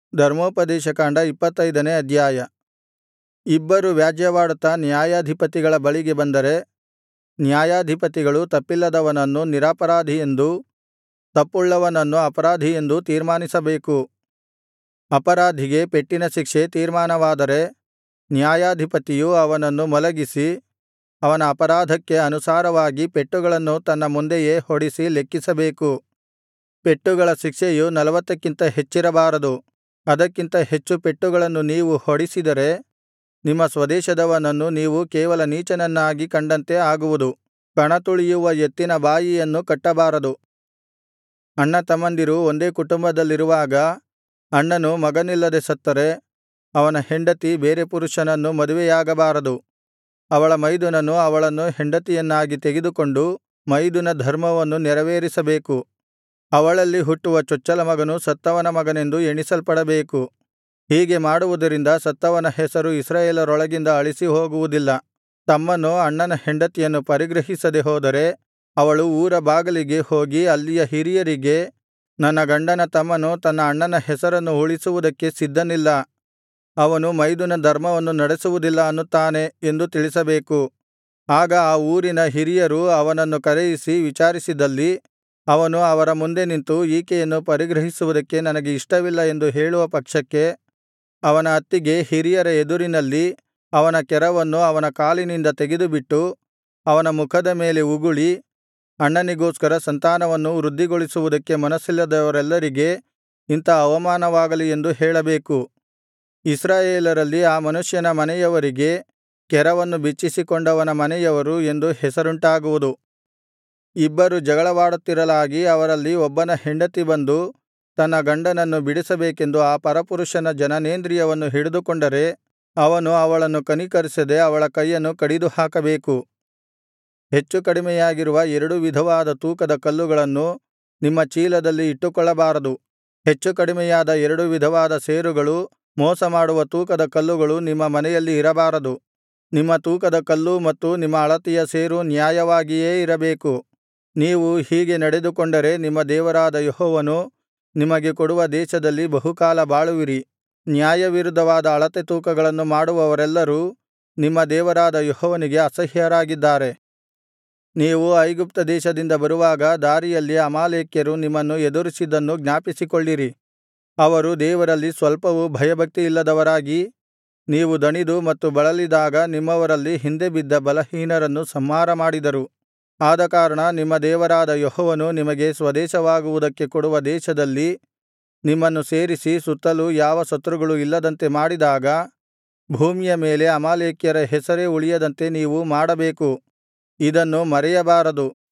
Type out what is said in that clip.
ಧರ್ಮೋಪದೇಶಕಾಂಡ ಇಪ್ಪತ್ತೈದನೇ ಅಧ್ಯಾಯ ಇಬ್ಬರು ವ್ಯಾಜ್ಯವಾಡುತ್ತಾ ನ್ಯಾಯಾಧಿಪತಿಗಳ ಬಳಿಗೆ ಬಂದರೆ ನ್ಯಾಯಾಧಿಪತಿಗಳು ತಪ್ಪಿಲ್ಲದವನನ್ನು ನಿರಪರಾಧಿಯೆಂದೂ ತಪ್ಪುಳ್ಳವನನ್ನು ಅಪರಾಧಿಯೆಂದೂ ತೀರ್ಮಾನಿಸಬೇಕು ಅಪರಾಧಿಗೆ ಪೆಟ್ಟಿನ ಶಿಕ್ಷೆ ತೀರ್ಮಾನವಾದರೆ ನ್ಯಾಯಾಧಿಪತಿಯು ಅವನನ್ನು ಮಲಗಿಸಿ ಅವನ ಅಪರಾಧಕ್ಕೆ ಅನುಸಾರವಾಗಿ ಪೆಟ್ಟುಗಳನ್ನು ತನ್ನ ಮುಂದೆಯೇ ಹೊಡಿಸಿ ಲೆಕ್ಕಿಸಬೇಕು ಪೆಟ್ಟುಗಳ ಶಿಕ್ಷೆಯು ನಲ್ವತ್ತಕ್ಕಿಂತ ಹೆಚ್ಚಿರಬಾರದು ಅದಕ್ಕಿಂತ ಹೆಚ್ಚು ಪೆಟ್ಟುಗಳನ್ನು ನೀವು ಹೊಡಿಸಿದರೆ ನಿಮ್ಮ ಸ್ವದೇಶದವನನ್ನು ನೀವು ಕೇವಲ ನೀಚನನ್ನಾಗಿ ಕಂಡಂತೆ ಆಗುವುದು ಕಣತುಳಿಯುವ ಎತ್ತಿನ ಬಾಯಿಯನ್ನು ಕಟ್ಟಬಾರದು ಅಣ್ಣತಮ್ಮಂದಿರು ಒಂದೇ ಕುಟುಂಬದಲ್ಲಿರುವಾಗ ಅಣ್ಣನು ಮಗನಿಲ್ಲದೆ ಸತ್ತರೆ ಅವನ ಹೆಂಡತಿ ಬೇರೆ ಪುರುಷನನ್ನು ಮದುವೆಯಾಗಬಾರದು ಅವಳ ಮೈದುನನು ಅವಳನ್ನು ಹೆಂಡತಿಯನ್ನಾಗಿ ತೆಗೆದುಕೊಂಡು ಮೈದುನ ಧರ್ಮವನ್ನು ನೆರವೇರಿಸಬೇಕು ಅವಳಲ್ಲಿ ಹುಟ್ಟುವ ಚೊಚ್ಚಲ ಮಗನು ಸತ್ತವನ ಮಗನೆಂದು ಎಣಿಸಲ್ಪಡಬೇಕು ಹೀಗೆ ಮಾಡುವುದರಿಂದ ಸತ್ತವನ ಹೆಸರು ಇಸ್ರಾಯೇಲರೊಳಗಿಂದ ಅಳಿಸಿಹೋಗುವುದಿಲ್ಲ ತಮ್ಮನು ಅಣ್ಣನ ಹೆಂಡತಿಯನ್ನು ಪರಿಗ್ರಹಿಸದೆ ಹೋದರೆ ಅವಳು ಊರ ಬಾಗಿಲಿಗೆ ಹೋಗಿ ಅಲ್ಲಿಯ ಹಿರಿಯರಿಗೆ ನನ್ನ ಗಂಡನ ತಮ್ಮನು ತನ್ನ ಅಣ್ಣನ ಹೆಸರನ್ನು ಉಳಿಸುವುದಕ್ಕೆ ಸಿದ್ಧನಿಲ್ಲ ಅವನು ಮೈದುನ ಧರ್ಮವನ್ನು ನಡೆಸುವುದಿಲ್ಲ ಅನ್ನುತ್ತಾನೆ ಎಂದು ತಿಳಿಸಬೇಕು ಆಗ ಆ ಊರಿನ ಹಿರಿಯರು ಅವನನ್ನು ಕರೆಯಿಸಿ ವಿಚಾರಿಸಿದಲ್ಲಿ ಅವನು ಅವರ ಮುಂದೆ ನಿಂತು ಈಕೆಯನ್ನು ಪರಿಗ್ರಹಿಸುವುದಕ್ಕೆ ನನಗೆ ಇಷ್ಟವಿಲ್ಲ ಎಂದು ಹೇಳುವ ಪಕ್ಷಕ್ಕೆ ಅವನ ಅತ್ತಿಗೆ ಹಿರಿಯರ ಎದುರಿನಲ್ಲಿ ಅವನ ಕೆರವನ್ನು ಅವನ ಕಾಲಿನಿಂದ ತೆಗೆದುಬಿಟ್ಟು ಅವನ ಮುಖದ ಮೇಲೆ ಉಗುಳಿ ಅಣ್ಣನಿಗೋಸ್ಕರ ಸಂತಾನವನ್ನು ವೃದ್ಧಿಗೊಳಿಸುವುದಕ್ಕೆ ಮನಸ್ಸಿಲ್ಲದವರೆಲ್ಲರಿಗೆ ಇಂಥ ಅವಮಾನವಾಗಲಿ ಎಂದು ಹೇಳಬೇಕು ಇಸ್ರಾಯೇಲರಲ್ಲಿ ಆ ಮನುಷ್ಯನ ಮನೆಯವರಿಗೆ ಕೆರವನ್ನು ಬಿಚ್ಚಿಸಿಕೊಂಡವನ ಮನೆಯವರು ಎಂದು ಹೆಸರುಂಟಾಗುವುದು ಇಬ್ಬರು ಜಗಳವಾಡುತ್ತಿರಲಾಗಿ ಅವರಲ್ಲಿ ಒಬ್ಬನ ಹೆಂಡತಿ ಬಂದು ತನ್ನ ಗಂಡನನ್ನು ಬಿಡಿಸಬೇಕೆಂದು ಆ ಪರಪುರುಷನ ಜನನೇಂದ್ರಿಯವನ್ನು ಹಿಡಿದುಕೊಂಡರೆ ಅವನು ಅವಳನ್ನು ಕನಿಕರಿಸದೆ ಅವಳ ಕೈಯನ್ನು ಕಡಿದು ಹಾಕಬೇಕು ಹೆಚ್ಚು ಕಡಿಮೆಯಾಗಿರುವ ಎರಡು ವಿಧವಾದ ತೂಕದ ಕಲ್ಲುಗಳನ್ನು ನಿಮ್ಮ ಚೀಲದಲ್ಲಿ ಇಟ್ಟುಕೊಳ್ಳಬಾರದು ಹೆಚ್ಚು ಕಡಿಮೆಯಾದ ಎರಡು ವಿಧವಾದ ಸೇರುಗಳು ಮೋಸಮಾಡುವ ತೂಕದ ಕಲ್ಲುಗಳು ನಿಮ್ಮ ಮನೆಯಲ್ಲಿ ಇರಬಾರದು ನಿಮ್ಮ ತೂಕದ ಕಲ್ಲೂ ಮತ್ತು ನಿಮ್ಮ ಅಳತೆಯ ಸೇರು ನ್ಯಾಯವಾಗಿಯೇ ಇರಬೇಕು ನೀವು ಹೀಗೆ ನಡೆದುಕೊಂಡರೆ ನಿಮ್ಮ ದೇವರಾದ ಯೆಹೋವನು ನಿಮಗೆ ಕೊಡುವ ದೇಶದಲ್ಲಿ ಬಹುಕಾಲ ಬಾಳುವಿರಿ ನ್ಯಾಯವಿರುದ್ಧವಾದ ಅಳತೆ ತೂಕಗಳನ್ನು ಮಾಡುವವರೆಲ್ಲರೂ ನಿಮ್ಮ ದೇವರಾದ ಯೆಹೋವನಿಗೆ ಅಸಹ್ಯರಾಗಿದ್ದಾರೆ ನೀವು ಐಗುಪ್ತ ದೇಶದಿಂದ ಬರುವಾಗ ದಾರಿಯಲ್ಲಿ ಅಮಾಲೇಕ್ಯರು ನಿಮ್ಮನ್ನು ಎದುರಿಸಿದ್ದನ್ನು ಜ್ಞಾಪಿಸಿಕೊಳ್ಳಿರಿ ಅವರು ದೇವರಲ್ಲಿ ಸ್ವಲ್ಪವೂ ಭಯಭಕ್ತಿಯಿಲ್ಲದವರಾಗಿ ನೀವು ದಣಿದು ಮತ್ತು ಬಳಲಿದಾಗ ನಿಮ್ಮವರಲ್ಲಿ ಹಿಂದೆ ಬಿದ್ದ ಬಲಹೀನರನ್ನು ಸಂಹಾರ ಮಾಡಿದರು ಆದಕಾರಣ ನಿಮ್ಮ ದೇವರಾದ ಯೆಹೋವನು ನಿಮಗೆ ಸ್ವದೇಶವಾಗುವುದಕ್ಕೆ ಕೊಡುವ ದೇಶದಲ್ಲಿ ನಿಮ್ಮನ್ನು ಸೇರಿಸಿ ಸುತ್ತಲೂ ಯಾವ ಶತ್ರುಗಳು ಇಲ್ಲದಂತೆ ಮಾಡಿದಾಗ ಭೂಮಿಯ ಮೇಲೆ ಅಮಾಲೇಕ್ಯರ ಹೆಸರೇ ಉಳಿಯದಂತೆ ನೀವು ಮಾಡಬೇಕು ಇದನ್ನು ಮರೆಯಬಾರದು